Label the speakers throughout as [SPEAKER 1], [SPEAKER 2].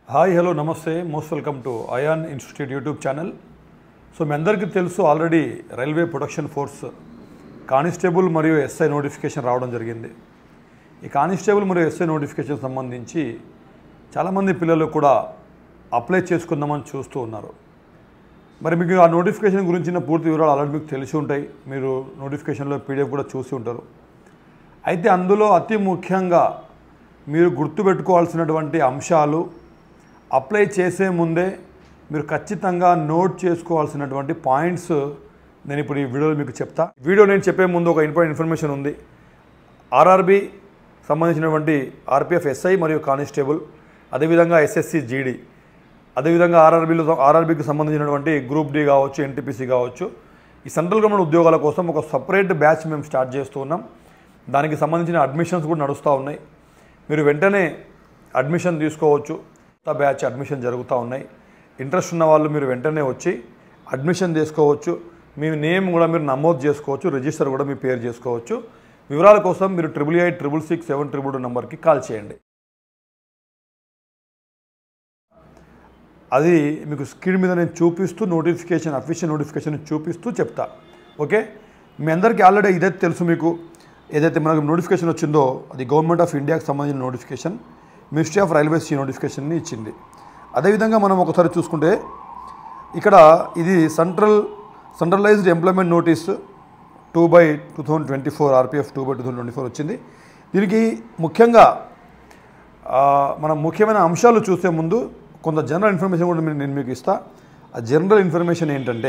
[SPEAKER 1] hi hello namaste most welcome to Ayan institute YouTube channel so మీ అందరికీ తెలుసు already railway production force constable మరియు SI notification రావడం జరిగింది ఈ కానిస్టేబుల్ మరియు ఎస్ఐ నోటిఫికేషన్ సంబంధించి చాలామంది పిల్లలు కూడా అప్లై చేసుకుందామని చూస్తూ ఉన్నారు మరి మీకు ఆ నోటిఫికేషన్ గురించిన పూర్తి వివరాలు ఆల్రెడీ మీకు తెలిసి ఉంటాయి మీరు నోటిఫికేషన్లో పీడిఎఫ్ కూడా చూసి ఉంటారు అయితే అందులో అతి ముఖ్యంగా మీరు గుర్తుపెట్టుకోవాల్సినటువంటి అంశాలు అప్లై చేసే ముందే మీరు ఖచ్చితంగా నోట్ చేసుకోవాల్సినటువంటి పాయింట్స్ నేను ఇప్పుడు ఈ వీడియోలో మీకు చెప్తా వీడియో నేను చెప్పే ముందు ఒక ఇంపార్టెంట్ ఇన్ఫర్మేషన్ ఉంది ఆర్ఆర్బి సంబంధించినటువంటి ఆర్పిఎఫ్ ఎస్ఐ మరియు కానిస్టేబుల్ అదేవిధంగా ఎస్ఎస్సి జీడీ అదేవిధంగా ఆర్ఆర్బీలో ఆర్ఆర్బీకి సంబంధించినటువంటి గ్రూప్ డి కావచ్చు ఎన్టీపీసీ కావచ్చు ఈ సెంట్రల్ గవర్నమెంట్ ఉద్యోగాల కోసం ఒక సపరేట్ బ్యాచ్ మేము స్టార్ట్ చేస్తూ ఉన్నాం దానికి సంబంధించిన అడ్మిషన్స్ కూడా నడుస్తూ ఉన్నాయి మీరు వెంటనే అడ్మిషన్ తీసుకోవచ్చు కొత్త బ్యాచ్ అడ్మిషన్ జరుగుతూ ఉన్నాయి ఇంట్రెస్ట్ ఉన్న వాళ్ళు మీరు వెంటనే వచ్చి అడ్మిషన్ చేసుకోవచ్చు మీ నేమ్ కూడా మీరు నమోదు చేసుకోవచ్చు రిజిస్టర్ కూడా మీ పేరు చేసుకోవచ్చు వివరాల కోసం మీరు triple eight triple six seven triple two నెంబర్కి కాల్ చేయండి అది మీకు స్క్రీన్ మీద నేను చూపిస్తూ నోటిఫికేషన్ అఫీషియల్ నోటిఫికేషన్ చూపిస్తూ చెప్తా ఓకే మీ అందరికీ ఆల్రెడీ ఇదైతే తెలుసు మీకు ఏదైతే మనకు నోటిఫికేషన్ వచ్చిందో అది గవర్నమెంట్ ఆఫ్ ఇండియాకి సంబంధించిన నోటిఫికేషన్ మినిస్ట్రీ ఆఫ్ రైల్వేస్ ఈ నోటిఫికేషన్ని ఇచ్చింది అదేవిధంగా మనం ఒకసారి చూసుకుంటే ఇక్కడ ఇది central centralised employment notice two by two thousand twenty four RPF two by two thousand twenty four వచ్చింది దీనికి ముఖ్యంగా ఆ, మనం ముఖ్యమైన అంశాలు చూసే ముందు కొంత జనరల్ ఇన్ఫర్మేషన్ కూడా నేను మీకు ఇస్తా ఆ జనరల్ ఇన్ఫర్మేషన్ ఏంటంటే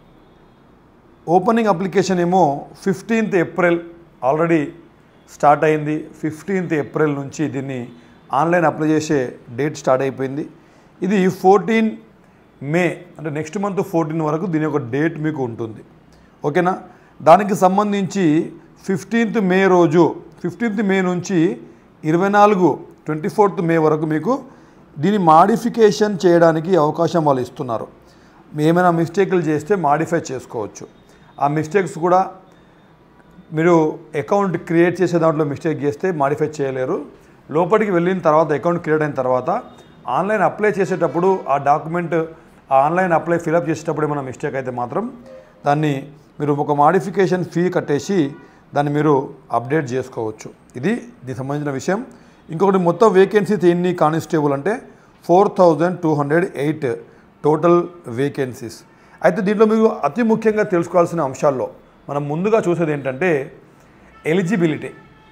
[SPEAKER 1] ఓపెనింగ్ అప్లికేషన్ ఏమో ఫిఫ్టీన్త్ ఏప్రిల్ ఆల్రెడీ స్టార్ట్ అయింది ఫిఫ్టీన్త్ ఏప్రిల్ నుంచి దీన్ని ఆన్లైన్ అప్లై చేసే డేట్ స్టార్ట్ అయిపోయింది ఇది ఫోర్టీన్ మే అంటే నెక్స్ట్ మంత్ ఫోర్టీన్ వరకు దీని యొక్క డేట్ మీకు ఉంటుంది ఓకేనా దానికి సంబంధించి ఫిఫ్టీన్త్ మే రోజు ఫిఫ్టీన్త్ మే నుంచి ఇరవై నాలుగు ట్వంటీ ఫోర్త్ మే వరకు మీకు దీని మాడిఫికేషన్ చేయడానికి అవకాశం వాళ్ళు ఇస్తున్నారు ఏమైనా మిస్టేక్లు చేస్తే మాడిఫై చేసుకోవచ్చు ఆ మిస్టేక్స్ కూడా మీరు అకౌంట్ క్రియేట్ చేసే దాంట్లో మిస్టేక్ చేస్తే మాడిఫై చేయలేరు లోపలికి వెళ్ళిన తర్వాత అకౌంట్ క్రియేట్ అయిన తర్వాత ఆన్లైన్ అప్లై చేసేటప్పుడు ఆ డాక్యుమెంట్ ఆ ఆన్లైన్ అప్లై ఫిలప్ చేసేటప్పుడు ఏమైనా మిస్టేక్ అయితే మాత్రం దాన్ని మీరు ఒక మాడిఫికేషన్ ఫీ కట్టేసి దాన్ని మీరు అప్డేట్ చేసుకోవచ్చు ఇది దీనికి సంబంధించిన విషయం ఇంకొకటి మొత్తం వేకెన్సీస్ ఎన్ని కానిస్టేబుల్ అంటే four thousand two hundred eight total vacancies అయితే దీంట్లో మీరు అతి ముఖ్యంగా తెలుసుకోవాల్సిన అంశాల్లో మనం ముందుగా చూసేది ఏంటంటే ఎలిజిబిలిటీ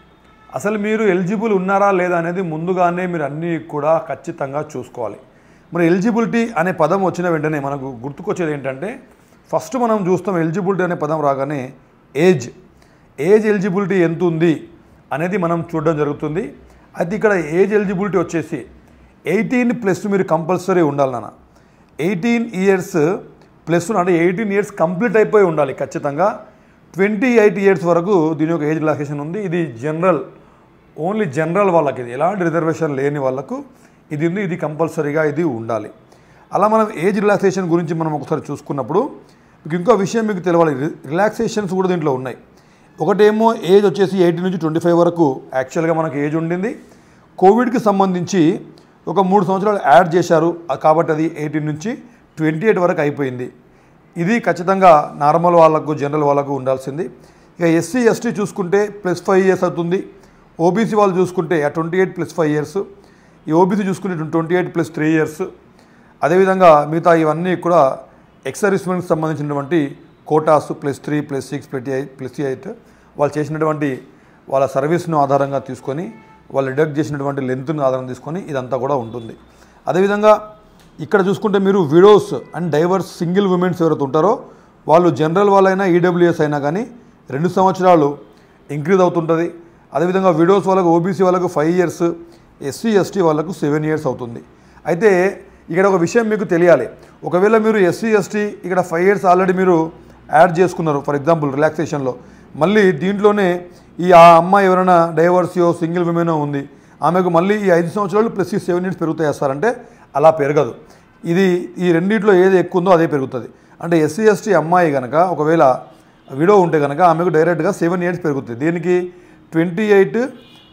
[SPEAKER 1] అసలు మీరు ఎలిజిబుల్ ఉన్నారా లేదా అనేది ముందుగానే మీరు అన్నీ కూడా ఖచ్చితంగా చూసుకోవాలి మరి ఎలిజిబిలిటీ అనే పదం వచ్చిన వెంటనే మనకు గుర్తుకొచ్చేది ఏంటంటే ఫస్ట్ మనం చూస్తాం ఎలిజిబిలిటీ అనే పదం రాగానే ఏజ్ ఏజ్ ఎలిజిబిలిటీ ఎంత ఉంది అనేది మనం చూడడం జరుగుతుంది అయితే ఇక్కడ ఏజ్ ఎలిజిబిలిటీ వచ్చేసి ఎయిటీన్ ప్లస్ మీరు కంపల్సరీ ఉండాలి నాన్న ఎయిటీన్ ఇయర్స్ ప్లస్ అంటే ఎయిటీన్ ఇయర్స్ కంప్లీట్ అయిపోయి ఉండాలి ఖచ్చితంగా ట్వంటీ ఎయిట్ ఇయర్స్ వరకు దీని యొక్క ఏజ్ రిలాక్సేషన్ ఉంది ఇది జనరల్ ఓన్లీ జనరల్ వాళ్ళకి ఇది ఎలాంటి రిజర్వేషన్ లేని వాళ్ళకు ఇది ఉంది ఇది కంపల్సరీగా ఇది ఉండాలి అలా మనం ఏజ్ రిలాక్సేషన్ గురించి మనం ఒకసారి చూసుకున్నప్పుడు మీకు ఇంకో విషయం మీకు తెలవాలి రి- రిలాక్సేషన్స్ కూడా దీంట్లో ఉన్నాయి ఒకటేమో ఏజ్ వచ్చేసి ఎయిటీన్ నుంచి ట్వంటీ ఫైవ్ వరకు యాక్చువల్గా మనకు ఏజ్ ఉండింది కోవిడ్కి సంబంధించి ఒక మూడు సంవత్సరాలు యాడ్ చేశారు ఆ- కాబట్టి అది ఎయిటీన్ నుంచి ట్వంటీ ఎయిట్ వరకు అయిపోయింది ఇది ఖచ్చితంగా నార్మల్ వాళ్ళకు జనరల్ వాళ్ళకు ఉండాల్సింది ఇక ఎస్సీ ఎస్టీ చూసుకుంటే ప్లస్ ఫైవ్ ఇయర్స్ అవుతుంది ఓబీసీ వాళ్ళు చూసుకుంటే twenty eight plus five years ఈ ఓబీసీ చూసుకుంటే twenty eight plus three years అదేవిధంగా మిగతా ఇవన్నీ కూడా ఎక్సర్విస్మెంట్కి సంబంధించినటువంటి quotas plus three plus six plus eight plus eight వాళ్ళు చేసినటువంటి వాళ్ళ సర్వీస్ను ఆధారంగా తీసుకొని వాళ్ళు డిడక్ట్ చేసినటువంటి లెంత్ను ఆధారం తీసుకొని ఇదంతా కూడా ఉంటుంది అదేవిధంగా ఇక్కడ చూసుకుంటే మీరు widows and divorce single womens ఎవరైతే ఉంటారో వాళ్ళు జనరల్ వాళ్ళైనా ఈడబ్ల్యూఎస్ అయినా కానీ రెండు సంవత్సరాలు ఇంక్రీజ్ అవుతుంటుంది అదేవిధంగా విడోస్ వాళ్ళకు ఓబీసీ వాళ్ళకు ఫైవ్ ఇయర్స్ ఎస్సీ ఎస్టీ వాళ్ళకు సెవెన్ ఇయర్స్ అవుతుంది అయితే ఇక్కడ ఒక విషయం మీకు తెలియాలి ఒకవేళ మీరు ఎస్సీ ఎస్టీ ఇక్కడ ఫైవ్ ఇయర్స్ ఆల్రెడీ మీరు యాడ్ చేసుకున్నారు ఫర్ ఎగ్జాంపుల్ రిలాక్సేషన్లో మళ్ళీ దీంట్లోనే ఈ ఆ అమ్మాయి ఎవరైనా డైవర్సియో సింగిల్ విమెనో ఉంది ఆమెకు మళ్ళీ ఈ ఐదు సంవత్సరాలు ప్లస్ ఈ సెవెన్ ఇయర్స్ పెరుగుతాయి వేస్తారంటే అలా పెరగదు ఇది ఈ రెండిట్లో ఏది ఎక్కువ ఉందో అదే పెరుగుతుంది అంటే ఎస్సీ ఎస్టీ అమ్మాయి కనుక ఒకవేళ విడో ఉంటే కనుక ఆమెకు డైరెక్ట్గా సెవెన్ ఇయర్స్ పెరుగుతుంది దీనికి ట్వంటీ ఎయిట్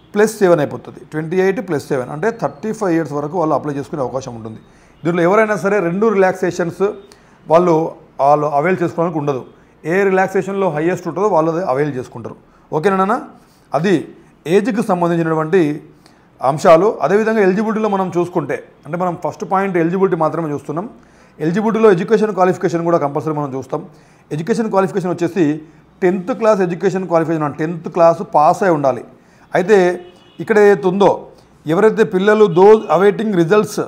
[SPEAKER 1] ప్లస్ సెవెన్ అయిపోతుంది ట్వంటీ ఎయిట్ ప్లస్ సెవెన్ అంటే థర్టీ ఫైవ్ ఇయర్స్ వరకు వాళ్ళు అప్లై చేసుకునే అవకాశం ఉంటుంది దీంట్లో ఎవరైనా సరే రెండు రిలాక్సేషన్స్ వాళ్ళు వాళ్ళు అవైల్ చేసుకోవడానికి ఉండదు ఏ రిలాక్సేషన్లో హైయెస్ట్ ఉంటుందో వాళ్ళు అది అవైల్ చేసుకుంటారు ఓకేనా నాన్న అది ఏజ్కి సంబంధించినటువంటి అంశాలు అదేవిధంగా ఎలిజిబిలిటీలో మనం చూసుకుంటే అంటే మనం ఫస్ట్ పాయింట్ ఎలిజిబిలిటీ మాత్రమే చూస్తున్నాం ఎలిజిబిలిటీలో ఎడ్యుకేషన్ క్వాలిఫికేషన్ కూడా కంపల్సరీ మనం చూస్తాం ఎడ్యుకేషన్ క్వాలిఫికేషన్ వచ్చేసి tenth class education qualification tenth class pass అయి ఉండాలి అయితే ఇక్కడ ఏదైతే ఉందో ఎవరైతే పిల్లలు those awaiting results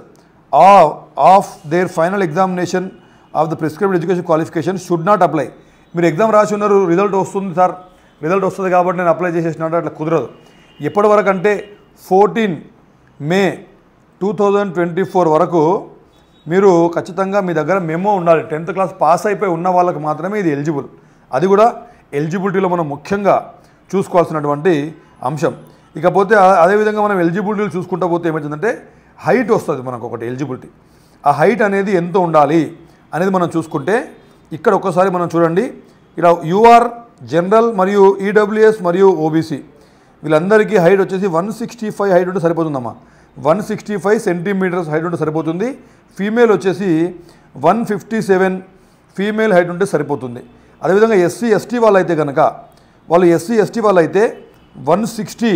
[SPEAKER 1] of their final examination of the prescribed education qualification should not apply మీరు ఎగ్జామ్ రాసి ఉన్నారు రిజల్ట్ వస్తుంది సార్ రిజల్ట్ వస్తుంది కాబట్టి నేను అప్లై చేసేసినట్టు అట్లా కుదరదు ఎప్పటి వరకు అంటే fourteen May two thousand twenty four వరకు మీరు ఖచ్చితంగా మీ దగ్గర మెమో ఉండాలి టెన్త్ క్లాస్ పాస్ అయిపోయి ఉన్న వాళ్ళకి మాత్రమే ఇది ఎలిజిబుల్ అది కూడా ఎలిజిబిలిటీలో మనం ముఖ్యంగా చూసుకోవాల్సినటువంటి అంశం ఇకపోతే ఆ- అదేవిధంగా మనం ఎలిజిబిలిటీలు చూసుకుంటా పోతే ఏమవుతుందంటే హైట్ వస్తుంది మనకు ఒకటి ఎలిజిబిలిటీ ఆ హైట్ అనేది ఎంత ఉండాలి అనేది మనం చూసుకుంటే ఇక్కడ ఒక్కసారి మనం చూడండి ఇక్కడ యూఆర్ జనరల్ మరియు ఈడబ్ల్యూఎస్ మరియు ఓబీసీ వీళ్ళందరికీ హైట్ వచ్చేసి వన్ సిక్స్టీ ఫైవ్ హైట్ ఉంటే సరిపోతుందమ్మా one sixty five centimetres height ఉంటే సరిపోతుంది ఫీమేల్ వచ్చేసి one fifty seven female height ఉంటే సరిపోతుంది అదేవిధంగా ఎస్సీ ఎస్టీ వాళ్ళు అయితే కనుక వాళ్ళు ఎస్సీ ఎస్టీ వాళ్ళు అయితే వన్ సిక్స్టీ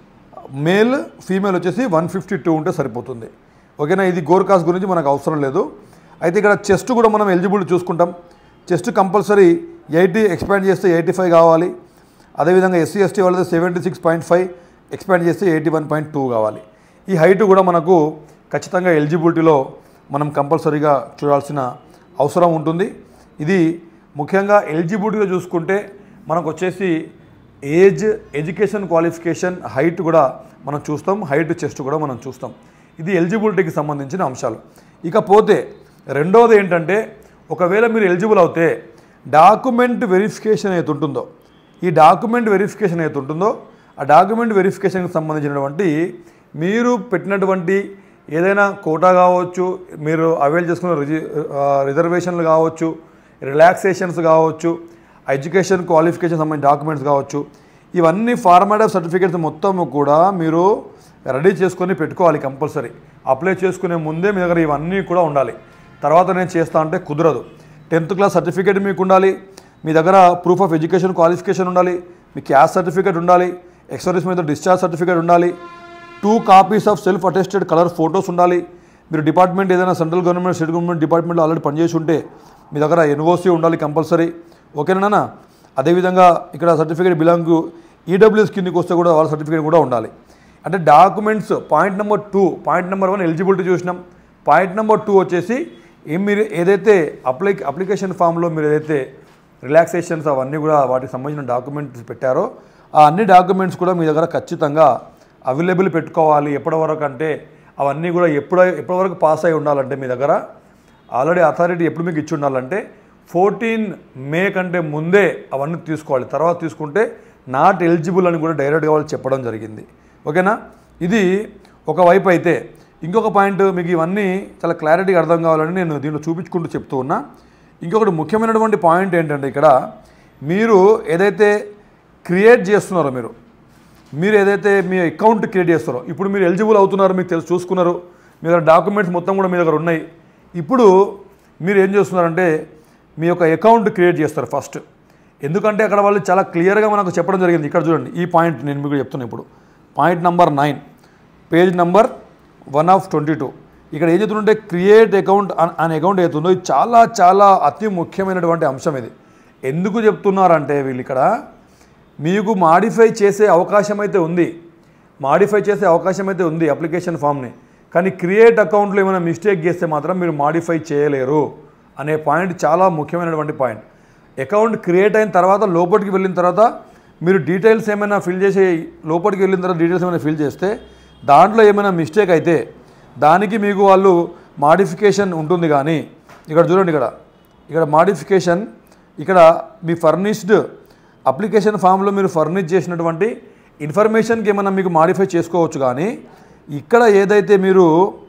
[SPEAKER 1] మేల్ ఫీమేల్ వచ్చేసి వన్ ఫిఫ్టీ టూ ఉంటే సరిపోతుంది ఓకేనా ఇది గోర్కాస్ గురించి మనకు అవసరం లేదు అయితే ఇక్కడ చెస్ట్ కూడా మనం ఎలిజిబిలిటీ చూసుకుంటాం చెస్ట్ కంపల్సరీ ఎయిటీ ఎక్స్పాండ్ చేస్తే ఎయిటీ ఫైవ్ కావాలి అదేవిధంగా ఎస్సీ ఎస్టీ వాళ్ళది seventy six point five expand చేస్తే ఎయిటీ వన్ పాయింట్ టూ కావాలి ఈ హైట్ కూడా మనకు ఖచ్చితంగా ఎలిజిబిలిటీలో మనం కంపల్సరీగా చూడాల్సిన అవసరం ఉంటుంది ఇది ముఖ్యంగా ఎలిజిబిలిటీలో చూసుకుంటే మనకు వచ్చేసి ఏజ్ ఎడ్యుకేషన్ క్వాలిఫికేషన్ హైట్ కూడా మనం చూస్తాం హైట్ చెస్ట్ కూడా మనం చూస్తాం ఇది ఎలిజిబిలిటీకి సంబంధించిన అంశాలు ఇకపోతే రెండవది ఏంటంటే ఒకవేళ మీరు ఎలిజిబుల్ అవుతే డాక్యుమెంట్ వెరిఫికేషన్ అయితే ఉంటుందో ఈ డాక్యుమెంట్ వెరిఫికేషన్ అయితే ఉంటుందో ఆ డాక్యుమెంట్ వెరిఫికేషన్కి సంబంధించినటువంటి మీరు పెట్టినటువంటి ఏదైనా కోటా కావచ్చు మీరు అవైల్ చేసుకున్న రిజి ఆ, రిజర్వేషన్లు కావచ్చు రిలాక్సేషన్స్ కావచ్చు ఎడ్యుకేషన్ క్వాలిఫికేషన్ సంబంధించిన డాక్యుమెంట్స్ కావచ్చు ఇవన్నీ ఫార్మాట్ ఆఫ్ సర్టిఫికేట్స్ మొత్తం కూడా మీరు రెడీ చేసుకొని పెట్టుకోవాలి కంపల్సరీ అప్లై చేసుకునే ముందే మీ దగ్గర ఇవన్నీ కూడా ఉండాలి తర్వాత నేను చేస్తా అంటే కుదరదు టెన్త్ క్లాస్ సర్టిఫికేట్ మీకు ఉండాలి మీ దగ్గర ప్రూఫ్ ఆఫ్ ఎడ్యుకేషన్ క్వాలిఫికేషన్ ఉండాలి మీ క్యాస్ట్ సర్టిఫికేట్ ఉండాలి ఎక్సర్వీస్ మీద డిశ్చార్జ్ సర్టిఫికేట్ ఉండాలి two copies of self attested colour photos ఉండాలి మీరు డిపార్ట్మెంట్ ఏదైనా సెంట్రల్ గవర్నమెంట్ స్టేట్ గవర్నమెంట్ డిపార్ట్మెంట్లో ఆల్రెడీ పనిచేసి ఉంటే మీ దగ్గర ఎన్ఓసి ఉండాలి కంపల్సరీ ఓకేనా నాన్న అదేవిధంగా ఇక్కడ సర్టిఫికేట్ బిలాంగ్ ఈడబ్ల్యూఎస్ కిందకి వస్తే కూడా వాళ్ళ సర్టిఫికేట్ కూడా ఉండాలి అంటే documents point number two point number one eligibility చూసినాం పాయింట్ నెంబర్ టూ వచ్చేసి ఏం మీరు ఏదైతే అప్లై అప్లికేషన్ ఫామ్లో మీరు ఏదైతే రిలాక్సేషన్స్ అవన్నీ కూడా వాటికి సంబంధించిన డాక్యుమెంట్స్ పెట్టారో ఆ అన్ని డాక్యుమెంట్స్ కూడా మీ దగ్గర ఖచ్చితంగా అవైలబుల్ పెట్టుకోవాలి ఎప్పటి వరకు అంటే అవన్నీ కూడా ఎప్పుడు ఎప్పటి వరకు పాస్ అయి ఉండాలంటే మీ దగ్గర ఆల్రెడీ అథారిటీ ఎప్పుడు మీకు ఇచ్చి ఉండాలంటే ఫోర్టీన్ మే కంటే ముందే అవన్నీ తీసుకోవాలి తర్వాత తీసుకుంటే నాట్ ఎలిజిబుల్ అని కూడా డైరెక్ట్గా వాళ్ళు చెప్పడం జరిగింది ఓకేనా ఇది ఒకవైపు అయితే ఇంకొక పాయింట్ మీకు ఇవన్నీ చాలా క్లారిటీగా అర్థం కావాలని నేను దీంట్లో చూపించుకుంటూ చెప్తూ ఉన్నా ఇంకొకటి ముఖ్యమైనటువంటి పాయింట్ ఏంటంటే ఇక్కడ మీరు ఏదైతే క్రియేట్ చేస్తున్నారో మీరు మీరు ఏదైతే మీ అకౌంట్ క్రియేట్ చేస్తారో ఇప్పుడు మీరు ఎలిజిబుల్ అవుతున్నారో మీకు తెలుసు చూసుకున్నారు మీ దగ్గర డాక్యుమెంట్స్ మొత్తం కూడా మీ దగ్గర ఉన్నాయి ఇప్పుడు మీరు ఏం చేస్తున్నారంటే మీ యొక్క అకౌంట్ క్రియేట్ చేస్తారు ఫస్ట్ ఎందుకంటే అక్కడ వాళ్ళు చాలా క్లియర్గా మనకు చెప్పడం జరిగింది ఇక్కడ చూడండి ఈ పాయింట్ నేను మీకు చెప్తున్నా ఇప్పుడు point number nine page number one of twenty two ఇక్కడ ఏం చెప్తుంటే క్రియేట్ అకౌంట్ అనే అకౌంట్ ఏతుందో ఇది చాలా చాలా అతి ముఖ్యమైనటువంటి అంశం ఇది ఎందుకు చెప్తున్నారంటే వీళ్ళు ఇక్కడ మీకు మాడిఫై చేసే అవకాశం అయితే ఉంది మాడిఫై చేసే అవకాశం అయితే ఉంది అప్లికేషన్ ఫామ్ని కానీ క్రియేట్ అకౌంట్లో ఏమైనా మిస్టేక్ చేస్తే మాత్రం మీరు మాడిఫై చేయలేరు అనే పాయింట్ చాలా ముఖ్యమైనటువంటి పాయింట్ అకౌంట్ క్రియేట్ అయిన తర్వాత లోపలికి వెళ్ళిన తర్వాత మీరు డీటెయిల్స్ ఏమైనా ఫిల్ చేసి లోపలికి వెళ్ళిన తర్వాత డీటెయిల్స్ ఏమైనా ఫిల్ చేస్తే దాంట్లో ఏమైనా మిస్టేక్ అయితే దానికి మీకు వాళ్ళు మాడిఫికేషన్ ఉంటుంది కానీ ఇక్కడ చూడండి ఇక్కడ ఇక్కడ మాడిఫికేషన్ ఇక్కడ మీ ఫర్నిష్డ్ అప్లికేషన్ ఫామ్లో మీరు ఫర్నిష్ చేసినటువంటి ఇన్ఫర్మేషన్కి ఏమైనా మీకు మాడిఫై చేసుకోవచ్చు కానీ ఇక్కడ ఏదైతే మీరు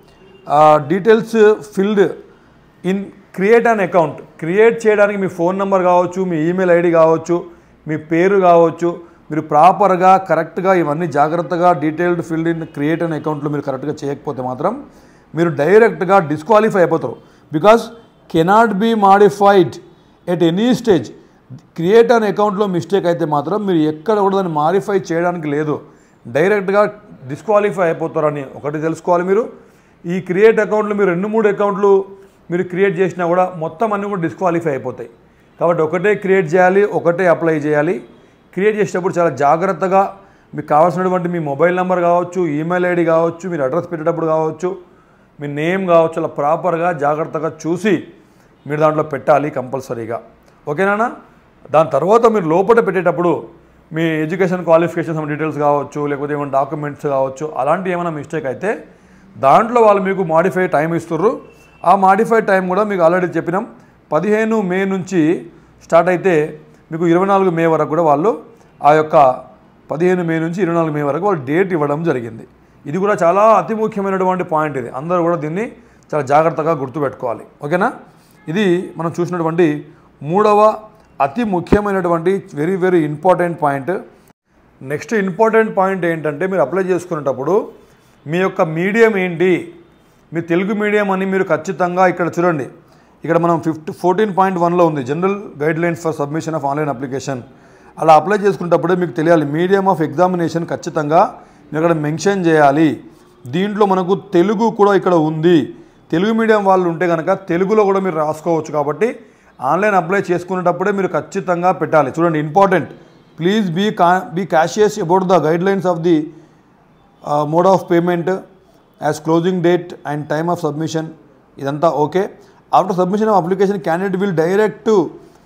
[SPEAKER 1] details filled in create an account create చేయడానికి మీ ఫోన్ నెంబర్ కావచ్చు మీ ఈమెయిల్ ఐడి కావచ్చు మీ పేరు కావచ్చు మీరు ప్రాపర్గా కరెక్ట్గా ఇవన్నీ జాగ్రత్తగా డీటెయిల్డ్ ఫిల్డ్ ఇన్ క్రియేట్ అనే అకౌంట్లో మీరు కరెక్ట్గా చేయకపోతే మాత్రం మీరు డైరెక్ట్గా డిస్క్వాలిఫై అయిపోతారు because cannot be modified at any stage create అనే అకౌంట్లో మిస్టేక్ అయితే మాత్రం మీరు ఎక్కడ కూడా దాన్ని మాడిఫై చేయడానికి లేదు డైరెక్ట్గా డిస్క్వాలిఫై అయిపోతారని ఒకటి తెలుసుకోవాలి మీరు ఈ క్రియేట్ అకౌంట్లు మీరు రెండు మూడు అకౌంట్లు మీరు క్రియేట్ చేసినా కూడా మొత్తం అన్నీ కూడా డిస్క్వాలిఫై అయిపోతాయి కాబట్టి ఒకటే క్రియేట్ చేయాలి ఒకటే అప్లై చేయాలి క్రియేట్ చేసేటప్పుడు చాలా జాగ్రత్తగా మీకు కావాల్సినటువంటి మీ మొబైల్ నెంబర్ కావచ్చు ఈమెయిల్ ఐడి కావచ్చు మీరు అడ్రస్ పెట్టేటప్పుడు కావచ్చు మీ నేమ్ కావచ్చు అలా ప్రాపర్గా జాగ్రత్తగా చూసి మీరు దాంట్లో పెట్టాలి కంపల్సరీగా ఓకేనా దాని తర్వాత మీరు లోపల పెట్టేటప్పుడు మీ ఎడ్యుకేషన్ క్వాలిఫికేషన్ డీటెయిల్స్ కావచ్చు లేకపోతే ఏమైనా డాక్యుమెంట్స్ కావచ్చు అలాంటి ఏమైనా మిస్టేక్ అయితే దాంట్లో వాళ్ళు మీకు మాడిఫై టైం ఇస్తుర్రు ఆ మాడిఫై టైం కూడా మీకు ఆల్రెడీ చెప్పినాం పదిహేను మే నుంచి స్టార్ట్ అయితే మీకు ఇరవై నాలుగు మే వరకు కూడా వాళ్ళు ఆ యొక్క పదిహేను మే నుంచి ఇరవై నాలుగు మే వరకు వాళ్ళు డేట్ ఇవ్వడం జరిగింది ఇది కూడా చాలా అతి ముఖ్యమైనటువంటి పాయింట్ ఇది అందరూ కూడా దీన్ని చాలా జాగ్రత్తగా గుర్తుపెట్టుకోవాలి ఓకేనా ఇది మనం చూసినటువంటి మూడవ అతి ముఖ్యమైనటువంటి very very important point next important point ఏంటంటే మీరు అప్లై చేసుకునేటప్పుడు మీ యొక్క మీడియం ఏంటి మీ తెలుగు మీడియం అని మీరు ఖచ్చితంగా ఇక్కడ చూడండి ఇక్కడ మనం ఫిఫ్టీ ఫోర్టీన్ పాయింట్ వన్లో ఉంది general guidelines for submission of online application అలా అప్లై చేసుకునేటప్పుడే మీకు తెలియాలి మీడియం ఆఫ్ ఎగ్జామినేషన్ ఖచ్చితంగా మీరు అక్కడ మెన్షన్ చేయాలి దీంట్లో మనకు తెలుగు కూడా ఇక్కడ ఉంది తెలుగు మీడియం వాళ్ళు ఉంటే కనుక తెలుగులో కూడా మీరు రాసుకోవచ్చు కాబట్టి ఆన్లైన్ అప్లై చేసుకునేటప్పుడే మీరు ఖచ్చితంగా పెట్టాలి చూడండి ఇంపార్టెంట్ ప్లీజ్ బీ కా be cautious about the guidelines of the mode of payment as closing date and time of submission ఇదంతా okay after submission of application candidate will direct to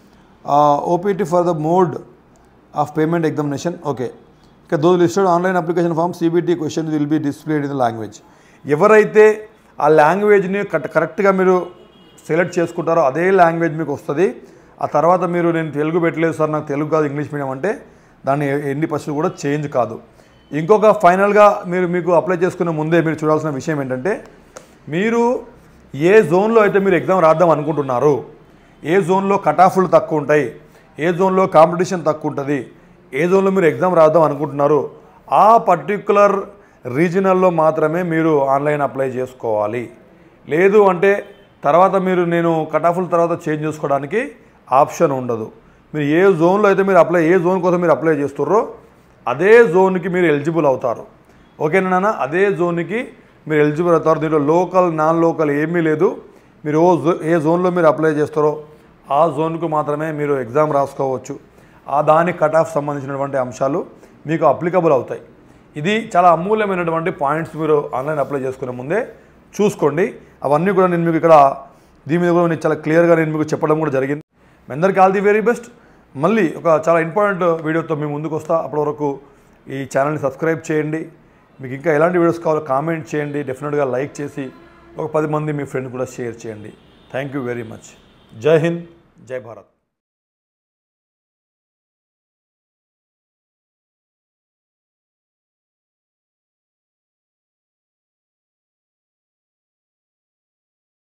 [SPEAKER 1] OPT for the mode of payment examination okay ఇక those listed online application form CBT question will be displayed in the language ఎవరైతే ఆ లాంగ్వేజ్ని correct కరెక్ట్గా మీరు select చేసుకుంటారో అదే language మీకు వస్తుంది ఆ తర్వాత మీరు నేను తెలుగు పెట్టలేదు సార్ నాకు తెలుగు కాదు ఇంగ్లీష్ మీడియం అంటే దాన్ని ఎన్ని పర్సెంట్ కూడా చేంజ్ కాదు ఇంకొక ఫైనల్గా మీరు మీకు అప్లై చేసుకునే ముందే మీరు చూడాల్సిన విషయం ఏంటంటే మీరు ఏ జోన్లో అయితే మీరు ఎగ్జామ్ రాద్దాం అనుకుంటున్నారు ఏ జోన్లో కట్ ఆఫ్లు తక్కువ ఉంటాయి ఏ జోన్లో కాంపిటీషన్ తక్కువ ఉంటుంది ఏ జోన్లో మీరు ఎగ్జామ్ రాద్దాం అనుకుంటున్నారు ఆ పర్టికులర్ రీజనల్లో మాత్రమే మీరు ఆన్లైన్ అప్లై చేసుకోవాలి లేదు అంటే తర్వాత మీరు నేను కట్ ఆఫ్ల తర్వాత చేంజ్ చేసుకోవడానికి ఆప్షన్ ఉండదు మీరు ఏ జోన్లో అయితే మీరు అప్లై ఏ జోన్ కోసం మీరు అప్లై చేస్తున్నారో అదే జోన్కి మీరు ఎలిజిబుల్ అవుతారు ఓకేనా నాన్న అదే జోన్కి మీరు ఎలిజిబుల్ అవుతారు దీంట్లో లోకల్ నాన్ లోకల్ ఏమీ లేదు మీరు ఓ జో ఏ జోన్లో మీరు అప్లై చేస్తారో ఆ జోన్కు మాత్రమే మీరు ఎగ్జామ్ రాసుకోవచ్చు ఆ దాని కట్ ఆఫ్ సంబంధించినటువంటి అంశాలు మీకు అప్లికబుల్ అవుతాయి ఇది చాలా అమూల్యమైనటువంటి పాయింట్స్ మీరు ఆన్లైన్ అప్లై చేసుకునే ముందే చూసుకోండి అవన్నీ కూడా నేను మీకు ఇక్కడ దీని మీద కూడా నేను చాలా క్లియర్గా నేను మీకు చెప్పడం కూడా జరిగింది మీ అందరికీ ఆల్ ది వెరీ బెస్ట్ మళ్ళీ ఒక చాలా ఇంపార్టెంట్ వీడియోతో మేము ముందుకు వస్తా అప్పటి వరకు ఈ ఛానల్ని సబ్స్క్రైబ్ చేయండి మీకు ఇంకా ఎలాంటి వీడియోస్ కావాలో కామెంట్ చేయండి డెఫినెట్గా లైక్ చేసి ఒక పది మంది మీ ఫ్రెండ్ కూడా షేర్ చేయండి thank you very much Jai Hind జై భారత్